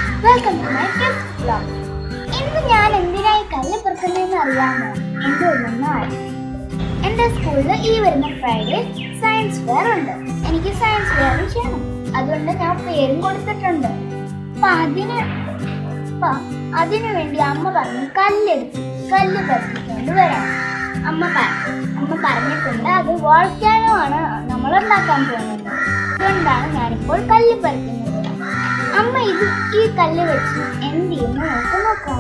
Welcome to my fifth vlog ഇന്ന് ഞാൻ എന്തിനായി കല്ല് പെറുക്കുന്നതെന്ന് അറിയാമോ എന്തുകൊണ്ടെന്നാൽ എൻ്റെ സ്കൂളിൽ ഈ വരുന്ന ഫ്രൈഡേ സയൻസ് ഫെയർ ഉണ്ട് എനിക്ക് സയൻസ് ഫെയർ ചെയ്യണം അതുകൊണ്ട് ഞാൻ പേരും കൊടുത്തിട്ടുണ്ട് അപ്പൊ അതിന് അപ്പൊ അതിനു വേണ്ടി അമ്മ പറഞ്ഞു കല്ലെടുത്ത് കല്ല് പെറുക്കിക്കൊണ്ട് വരാം അമ്മ പ- അമ്മ പറഞ്ഞിട്ടുണ്ട് അത് വോൾക്കാനോ ആണ് നമ്മൾ ഉണ്ടാക്കാൻ പോകുന്നത് അതുകൊണ്ടാണ് ഞാനിപ്പോൾ കല്ല് പറിക്കുന്നത് അമ്മ ഇത് ഈ കല്ല് വെച്ച് എന്ത് ചെയ്യുന്നു നമുക്ക് നോക്കാം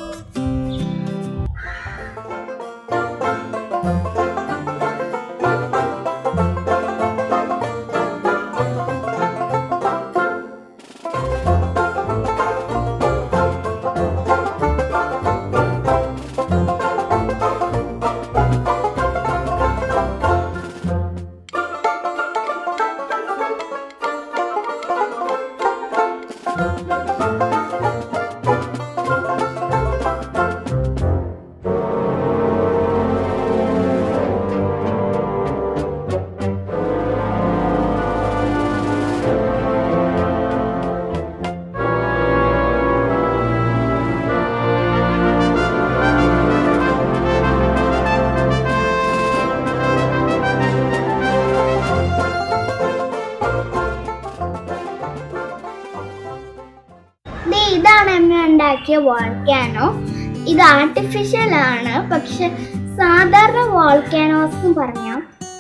ദേ ഇതാണ് അമ്മ ഉണ്ടാക്കിയ വോൾക്കാനോ ഇത് ആർട്ടിഫിഷ്യൽ ആണ് പക്ഷെ സാധാരണ വോൾക്കാനോസ് എന്ന് പറഞ്ഞാൽ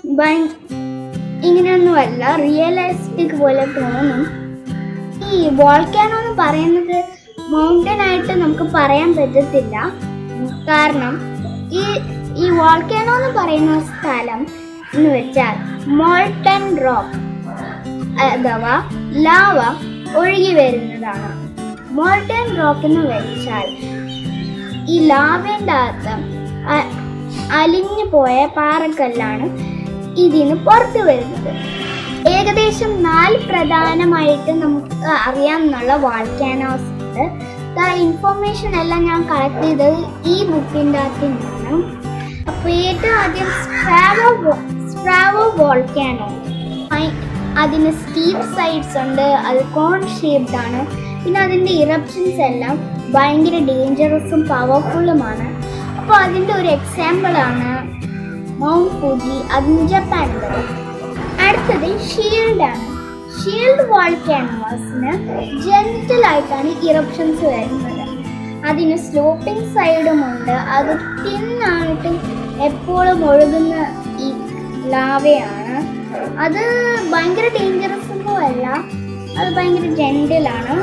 ഇങ്ങനെയൊന്നുമല്ല റിയലിസ്റ്റിക് പോലെ തോന്നും ഈ വോൾക്കാനോ എന്ന് പറയുന്നത് മൗണ്ടൻ ആയിട്ട് നമുക്ക് പറയാൻ പറ്റത്തില്ല കാരണം ഈ ഈ വോൾക്കാനോ എന്ന് പറയുന്ന സ്ഥലം എന്ന് വെച്ചാൽ മോൾട്ടൻ റോക്ക് അഥവാ ലാവ ഒഴുകി വരുന്നതാണ് മോൾട്ടൻ റോക്ക് എന്ന് വെച്ചാൽ ഈ ലാവേൻ്റെ അകത്ത് അ- അലിഞ്ഞു പോയ പാറക്കല്ലാണ് ഇതിന് പുറത്തു വരുന്നത് ഏകദേശം നാല് പ്രധാനമായിട്ട് നമുക്ക് അറിയാമെന്നുള്ള വാൾക്കാനോസ് ഉണ്ട് ഇൻഫർമേഷൻ എല്ലാം ഞാൻ കളക്ട് ചെയ്തത് ഈ ബുക്കിൻ്റെ അകത്ത് നിന്നാണ് അപ്പോൾ ഏറ്റവും ആദ്യം സ്ട്രാവോ സ്ട്രാവോ വോൾക്കാനോ അതിന് സ്റ്റീപ്പ് സൈഡ്സ് ഉണ്ട് അത് കോൺ ഷേപ്ഡ് ആണ് പിന്നെ അതിൻ്റെ ഇറപ്ഷൻസ് എല്ലാം ഭയങ്കര ഡേഞ്ചറസും പവർഫുള്ളുമാണ് അപ്പോൾ അതിൻ്റെ ഒരു എക്സാമ്പിൾ ആണ് മൗണ്ട് ഫുജി അതും ജപ്പാനിൽ അടുത്തത് ഷീൽഡ് ആണ് ഷീൽഡ് വോൾക്കാനോസിന് ജെന്റൽ ആയിട്ടാണ് ഇറപ്ഷൻസ് വരുന്നത് അതിന് സ്ലോപ്പിംഗ് സൈഡും ഉണ്ട് അത് തിന്നായിട്ട് എപ്പോഴും ഒഴുകുന്ന ഈ ലാവയാണ് അത് ഭയങ്കര ഡേഞ്ചറസ് ഒന്നും അല്ല അത് ഭയങ്കര ജെന്റിലാണ്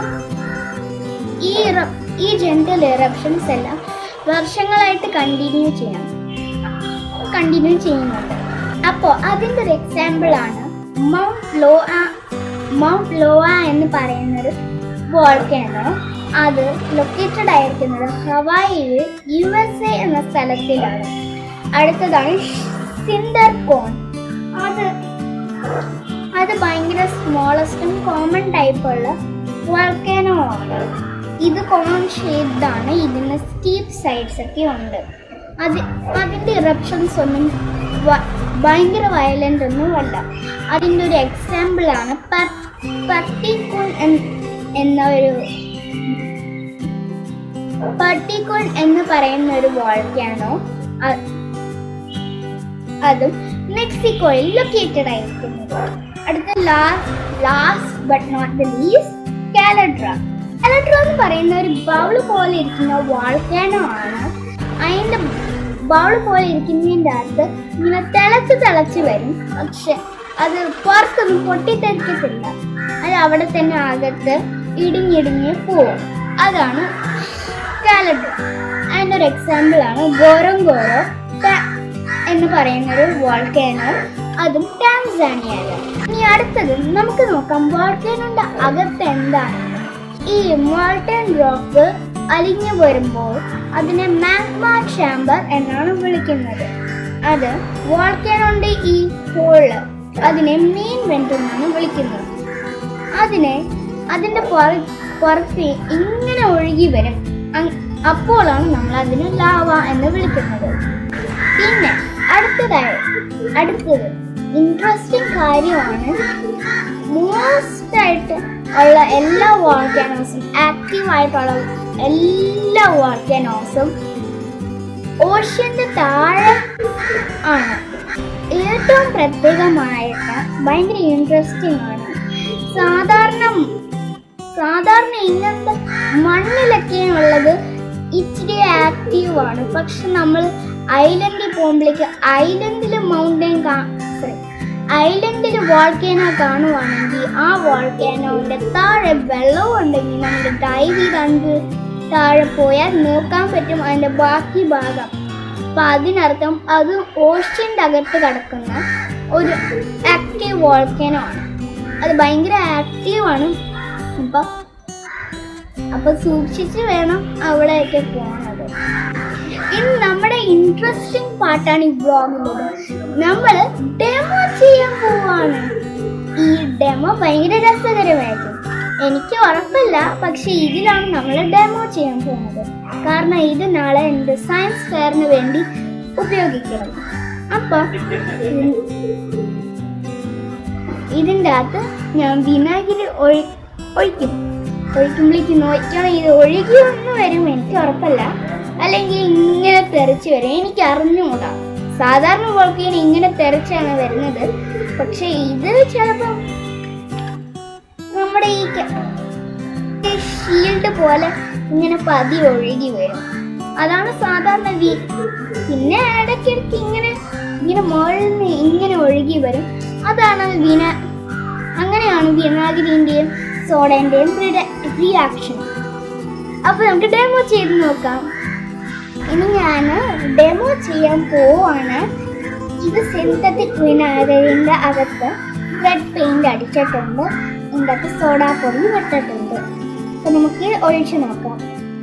ഈ ഇറ- ഈ ജെന്റൽ ഇറപ്ഷൻസ് എല്ലാം വർഷങ്ങളായിട്ട് കണ്ടിന്യൂ ചെയ്യണം കണ്ടിന്യൂ ചെയ്യുന്നുണ്ട് അപ്പോൾ അതിൻ്റെ ഒരു എക്സാമ്പിൾ ആണ് മൗണ്ട് ലോവ മൗണ്ട് ലോവ എന്ന് പറയുന്നൊരു വോൾക്കാനോ അത് ലൊക്കേറ്റഡ് ആയിരിക്കുന്നത് ഹവായിയിൽ യു എസ് എ എന്ന സ്ഥലത്തിലാണ് അടുത്തതാണ് സിന്ദർ കോൺ അത് അത് ഭയങ്കര സ്മോളസ്റ്റും കോമൺ ടൈപ്പുള്ള വോൾക്കാനോ ആണ് ഇത് കോൺ ഷേപ്ഡ് ആണ് ഇതിന് സ്റ്റീപ്പ് സൈഡ്സ് ഒക്കെ ഉണ്ട് അത് അതിൻ്റെ ഇറപ്ഷൻസ് ഒന്നും വ- ഭയങ്കര വയലൻ്റ് ഒന്നും അല്ല അതിൻ്റെ ഒരു എക്സാമ്പിൾ ആണ് പർട്ടിക്കുൺ എന്ന ഒരു പർട്ടിക്കുൺ എന്ന് പറയുന്ന ഒരു വോൾക്കാനോ അതും മെക്സിക്കോയിൽ ലൊക്കേറ്റഡ് ആയിരിക്കുന്നത് അടുത്ത last but not the least caldera caldera എന്ന് പറയുന്ന ഒരു ബൗൾ പോലെ ഇരിക്കുന്ന വാൾക്കാനോ ആണ് അതിന്റെ ബൗൾ പോലെ ഇരിക്കുന്നതിൻ്റെ അകത്ത് ഇങ്ങനെ തിളച്ച് തിളച്ച് വരും പക്ഷെ അത് പുറത്തൊന്നും പൊട്ടിത്തെറിക്കത്തില്ല അത് അവിടെ തന്നെ അകത്ത് ഇടിഞ്ഞിടിഞ്ഞ് പോവും അതാണ് കാലഡ്ര അതിൻ്റെ ഒരു എക്സാമ്പിൾ ആണ് ഗോറോങ്കോറോ എന്ന് പറയുന്ന ഒരു വോൾക്കാനോ അതും ടാൻസാനിയയിലാണ് ഇനി അടുത്തത് നമുക്ക് നോക്കാം വോൾക്കാനോന്റെ അകത്ത് എന്താണ് ഈ മോൾട്ടൻ റോക്ക് അലിഞ്ഞു വരുമ്പോൾ അതിനെ മാഗ്മ ചാമ്പർ എന്നാണ് വിളിക്കുന്നത് അത് വോൾക്കാനോന്റെ ഈ ഹോള് അതിനെ മെയിൻ വെന്റ് എന്നാണ് വിളിക്കുന്നത് അതിനെ അതിന്റെ പുറ- പുറത്ത് ഇങ്ങനെ ഒഴുകി വരും അങ്- അപ്പോഴാണ് നമ്മൾ അതിനെ ലാവ എന്ന് വിളിക്കുന്നത് പിന്നെ അടുത്തതായി അടുത്തത് ഇൻട്രസ്റ്റിംഗ് കാര്യമാണ് മോസ്റ്റ് ആയിട്ട് ഉള്ള എല്ലാ വോൾക്കാനോസും ആക്റ്റീവ് ആയിട്ടുള്ള എല്ലാ വോൾക്കാനോസും ഓഷ്യന്റെ താഴെ ആണ് ഏറ്റവും പ്രത്യേകമായിട്ട് ഭയങ്കര ഇൻട്രസ്റ്റിംഗ് ആണ് സാധാരണ സാധാരണ ഇങ്ങനത്തെ മണ്ണിലൊക്കെ ഉള്ളത് ഇച്ചിരി ആക്റ്റീവ് ആണ് പക്ഷെ നമ്മൾ ഐലൻഡിൽ പോകുമ്പോഴേക്ക് ഐലൻഡിൽ മൗണ്ടൻ സോറി ഐലൻഡിൽ വോൾക്കേനോ കാണുവാണെങ്കിൽ ആ വോൾക്കേനോന്റെ താഴെ വെള്ളം ഉണ്ടെങ്കിൽ നമ്മൾ ഡൈവ് ചെയ്ത് അങ്ങ് താഴെ പോയാൽ നോക്കാൻ പറ്റും അതിന്റെ ബാക്കി ഭാഗം അപ്പൊ അതിനർത്ഥം അത് ഓഷ്യന്റെ അകത്ത് കിടക്കുന്ന ഒരു ആക്റ്റീവ് വോൾക്കേനോ ആണ് അത് ഭയങ്കര ആക്റ്റീവ് ആണ് അപ്പൊ അപ്പൊ സൂക്ഷിച്ച് വേണം അവിടെയൊക്കെ പോണത് ഇനി നമ്മുടെ ഇൻട്രസ്റ്റിംഗ് പാർട്ടാണ് ഈ വ്ളോഗിലത് നമ്മൾ ഡെമോ ചെയ്യാൻ പോവാണ് ഈ ഡെമോ ഭയങ്കര രസകരമായിരിക്കും എനിക്ക് ഉറപ്പില്ല പക്ഷെ ഇതിലാണ് നമ്മൾ ഡെമോ ചെയ്യാൻ പോകുന്നത് കാരണം ഇത് നാളെ എൻ്റെ സയൻസ് ഫെയറിന് വേണ്ടി ഉപയോഗിക്കണം അപ്പം ഇതിൻ്റെ അകത്ത് ഞാൻ വിനാഗിരി ഒഴി ഒഴിക്കും ഒഴിക്കുമ്പോഴേക്ക് നോക്കണം ഇത് ഒഴുകി ഒന്ന് വരും എനിക്ക് ഉറപ്പല്ല അല്ലെങ്കിൽ ഇങ്ങനെ തെറിച്ച് വരും എനിക്ക് അറിഞ്ഞുകൂടാ സാധാരണ വോൾക്കേന ഇങ്ങനെ തെറിച്ചാണ് വരുന്നത് പക്ഷെ ഇത് ചിലപ്പം നമ്മുടെ ഈ ഷീൽഡ് പോലെ ഇങ്ങനെ പതി ഒഴുകി വരും അതാണ് സാധാരണ വി പിന്നെ ഇടയ്ക്കിടയ്ക്ക് ഇങ്ങനെ ഇങ്ങനെ മുകളിൽ നിന്ന് ഇങ്ങനെ ഒഴുകി വരും അതാണ് വിന അങ്ങനെയാണ് വിനാഗിരിന്റെയും സോഡന്റെയും റിയാക്ഷൻ അപ്പൊ നമുക്ക് ഡെമോ ചെയ്ത് നോക്കാം ഇനി ഞാൻ ഡെമോ ചെയ്യാൻ പോവാണ് ഇത് സിന്തറ്റിക് വിനാഗിരിന്റെ അകത്ത് റെഡ് പെയിന്റ് അടിച്ചിട്ടുണ്ട് ഇതിൻ്റെ അകത്ത് സോഡാപ്പൊടി വിട്ടിട്ടുണ്ട് അപ്പൊ നമുക്ക് ഒഴിച്ചു നോക്കാം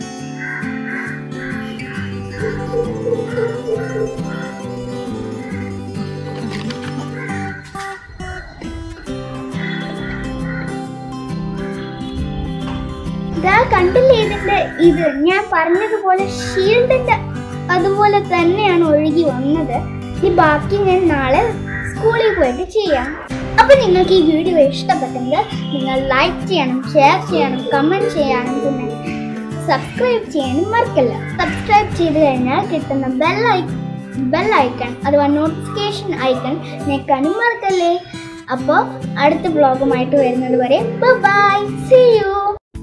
ഇതാ കണ്ടില്ലേ ഇതിന്റെ ഇത് ഞാൻ പറഞ്ഞതുപോലെ ഷീൽഡിന്റെ അതുപോലെ തന്നെയാണ് ഒഴുകി വന്നത് ഈ ബാക്കി ഞാൻ നാളെ സ്കൂളിൽ പോയിട്ട് ചെയ്യാം അപ്പൊ നിങ്ങൾക്ക് ഈ വീഡിയോ ഇഷ്ടപ്പെട്ടെങ്കിൽ നിങ്ങൾ ലൈക്ക് ചെയ്യണം ഷെയർ ചെയ്യണം കമന്റ് ചെയ്യാനും പിന്നെ സബ്സ്ക്രൈബ് ചെയ്യാനും മറക്കല്ല സബ്സ്ക്രൈബ് ചെയ്ത് കഴിഞ്ഞാൽ കിട്ടുന്ന ബെൽ ബെൽ ഐക്കൺ അഥവാ നോട്ടിഫിക്കേഷൻ ഐക്കൺ ഞെക്കാനും മറക്കല്ലേ അപ്പോൾ അടുത്ത ബ്ലോഗുമായിട്ട് വരുന്നത് വരെ ബൈ സി യു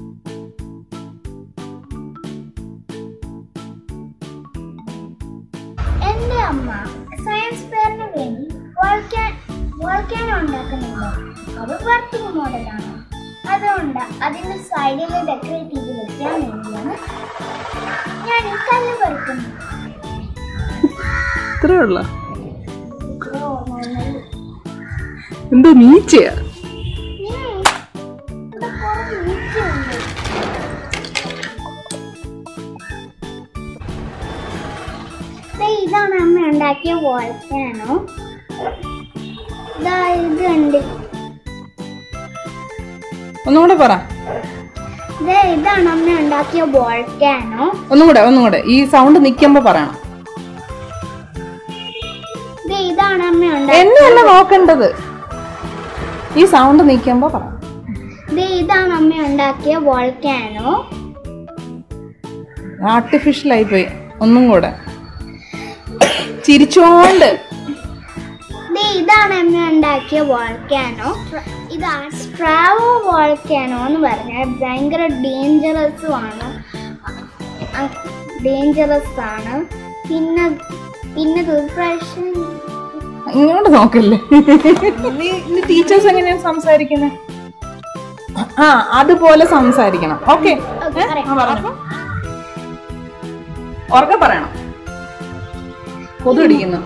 എന്റെ അമ്മ സയൻസ് ഫെയറിന് വേണ്ടി വോൾക്കാൻ വോൾക്കാനോ ഉണ്ടാക്കുന്നുണ്ട് അത് വർക്കിംഗ് മോഡലാണ് അതുകൊണ്ട് അതിന്റെ സൈഡിൽ ഡെക്കറേറ്റ് ചെയ്ത് വെക്കാൻ വേണ്ടിയാണ് ഞാൻ ഈ കല്ല് പറിക്കുന്നത് ഇത്രേ ഉള്ള ഓ, നന്നായി. എന്തോ നീച്ചയാ ഉം. ഇവിടെ കുറെ ഈച്ചയുണ്ട്. ദേ ഇതാണ് അമ്മ ഉണ്ടാക്കിയ വോൾക്കാനോ ഇതാ ഇത് ഉണ്ട് ഒന്നും കൂടെ പറ ദേ ഇതാണ് അമ്മ ഉണ്ടാക്കിയ വോൾക്കാനോ ഒന്നും കൂടെ ഒന്നും കൂടെ ഈ സൗണ്ട് നിക്കുമ്പോ പറയണം ദേ ഇതാണ് അമ്മ ഉണ്ടാക്കിയ എന്നെയല്ല നോക്കേണ്ടത് ഈ സൗണ്ട് നിക്കുമ്പോ പറ ദേ ഇതാണ് അമ്മ ഉണ്ടാക്കിയ വോൾക്കാനോ ആർട്ടിഫിഷ്യൽ ആയി പോയി ഒന്നും കൂടെ ചിരിച്ചോണ്ട് ദേ ഇതാണ് അമ്മ ഉണ്ടാക്കിയ വോൾക്കാനോ ഇതാണ് സ്ട്രാവോ വോൾക്കാനോ എന്ന് പറഞ്ഞാൽ ഭയങ്കര ഡേഞ്ചറസും ആണ് ഡേഞ്ചറസ് ആണ് പിന്നെ പിന്നെ ദുർപ്രാവശ്യം ഇങ്ങോട്ട് നോക്കല്ലേ നീ ടീച്ചേഴ്സ് എങ്ങനെയാ സംസാരിക്കുന്നത് ആ അതുപോലെ സംസാരിക്കണം ഓക്കെ Okay, പറയാം. ഉറക്കെ പറയണം കൊതു അടിക്കുന്നു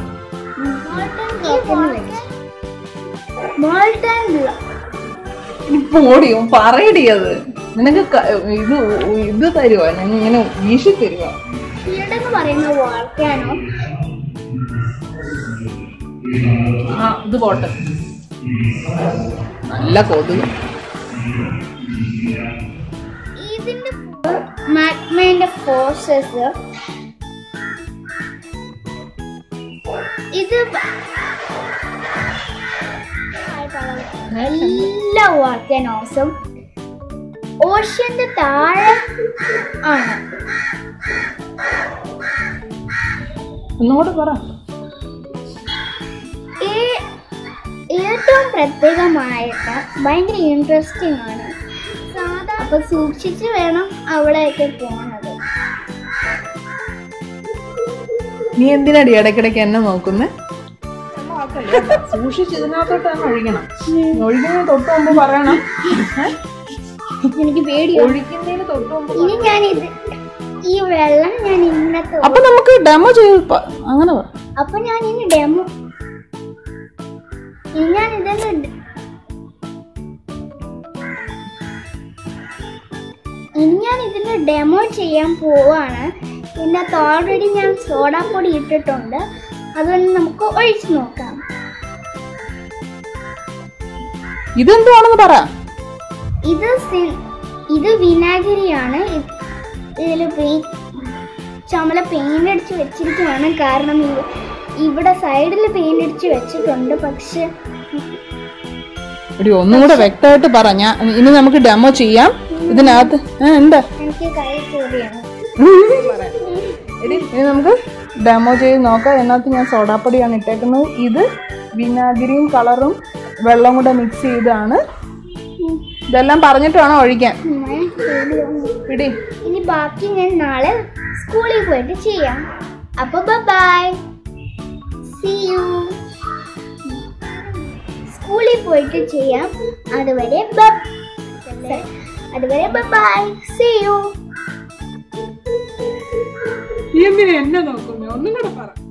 മോൾട്ടൻ ഇപ്പൊ ഓടിയോ പറയടിയത് നിനക്ക് ക- ഇത് ഇത് തരുവോ ഞാൻ ഇങ്ങനെ വീശി തരുവോ ഫീൽഡ് എന്ന് പറയുന്ന വോൾക്കാനോ ആ ഇത് പോട്ടെ നല്ല കൊതുക് ഇതിന്റെ മാഗ്മയുടെ ഫോഴ്സസ് ഇത് എല്ലാ വോൾക്കനോസും ഓഷ്യന്റെ താഴെ ആണ് ഒന്നുകൂടെ പറ ഏ- ഏറ്റവും പ്രത്യേകമായിട്ട് ഭയങ്കര ഇൻട്രസ്റ്റിംഗ് ആണ് സാധാ അപ്പൊ സൂക്ഷിച്ച് വേണം അവിടെയൊക്കെ പോണത് നീ എന്തിനാടി ഇടയ്ക്കിടയ്ക്ക് എന്നെ നോക്കുന്നേ സൂക്ഷിച്ച് ഇതിനകത്തോട്ടാണ് ഒഴിക്കണം ഒഴിക്കുന്നതിന് തൊട്ട് മുമ്പ് പറയണം ഏ? എനിക്ക് പേടിയോ ഒഴിക്കുന്നതിന് തൊട്ട് മുമ്പ് ഇനി ഞാൻ ഇത് ഈ വെള്ളം ഞാൻ ഇന്നത്തെ അപ്പൊ നമുക്ക് ഡെമോ ചെയ്ത് പ- അങ്ങനെ പറ അപ്പൊ ഞാൻ ഇനി ഡെമോ ഇനി ഞാൻ ഇതെല്ലാം ഡ- ഇനി ഞാൻ ഇതിന്റെ ഡെമോ ചെയ്യാൻ പോവാണ് ഇതിനകത്ത് ഓൾറെഡി ഞാൻ സോഡാപ്പൊടി ഇട്ടിട്ടുണ്ട് അതുകൊണ്ട് നമുക്ക് ഒഴിച്ചു നോക്കാം ഇതെന്തുവാണെന്ന് പറ ഇത് സി- ഇത് വിനാഗിരിയാണ് ഇതിൽ പെയിൻ ചുമല പെയിന്റ് അടിച്ച് വെച്ചിരിക്കുവാണ് കാരണം ഇവ- ഇവിടെ സൈഡിൽ പെയിന്റ് അടിച്ച് വെച്ചിട്ടുണ്ട് പക്ഷെ എടി ഒന്നും കൂടെ വ്യക്തമായിട്ട് പറ ഞാൻ ഇനി നമുക്ക് ഡെമോ ചെയ്യാം ഇതിനകത്ത് ഏ, എന്താ എനിക്ക് കൈ കൂടിയാണ് എടി ഇനി നമുക്ക് ഡെമോ ചെയ്ത് നോക്കാം ഇതിനകത്ത് ഞാൻ സോഡാപ്പൊടിയാണ് ഇട്ടേക്കുന്നത് ഇത് വിനാഗിരിയും കളറും വെള്ളം കൂടെ മിക്സ് ചെയ്താണ് ഇതെല്ലാം പറഞ്ഞിട്ട് വേണം ഒഴിക്കാൻ പിടി ഇനി ബാക്കി ഞാൻ നാളെ സ്കൂളിൽ പോയിട്ട് ചെയ്യാം അപ്പൊ ബൈ സി യു സ്കൂളിൽ പോയിട്ട് ചെയ്യാം അതുവരെ ബ- അതുവരെ ബൈ സി യു നീ എന്തിനാ എന്നെ നോക്കുന്നേ ഒന്നും കൂടെ പറ